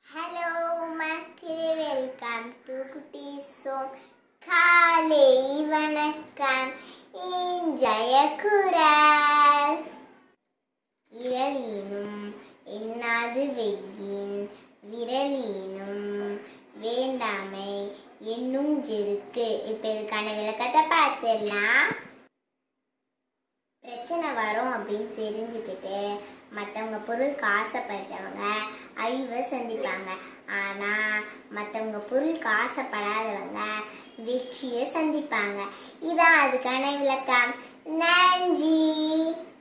hello மக்களே welcome to குட்டி சோம் காலை வணக்கம் இன்றைய குரல் இரலினும் எண்ணாது வெய்யின் விரலினும் வேண்டாமை என்னும் ஜெருக்கு இப்போ இதுக்கான விளக்கத்தை பார்த்துடலாம் பிரச்சனை வரும் அப்படின்னு தெரிஞ்சுக்கிட்டு மற்றவங்க பொருளுக்கு ஆசைப்படுறவங்க அழிவை சந்திப்பாங்க ஆனால் மற்றவங்க பொருளுக்கு ஆசைப்படாதவங்க வெற்றியை சந்திப்பாங்க இதான் அதுக்கான விளக்கம் நன்றி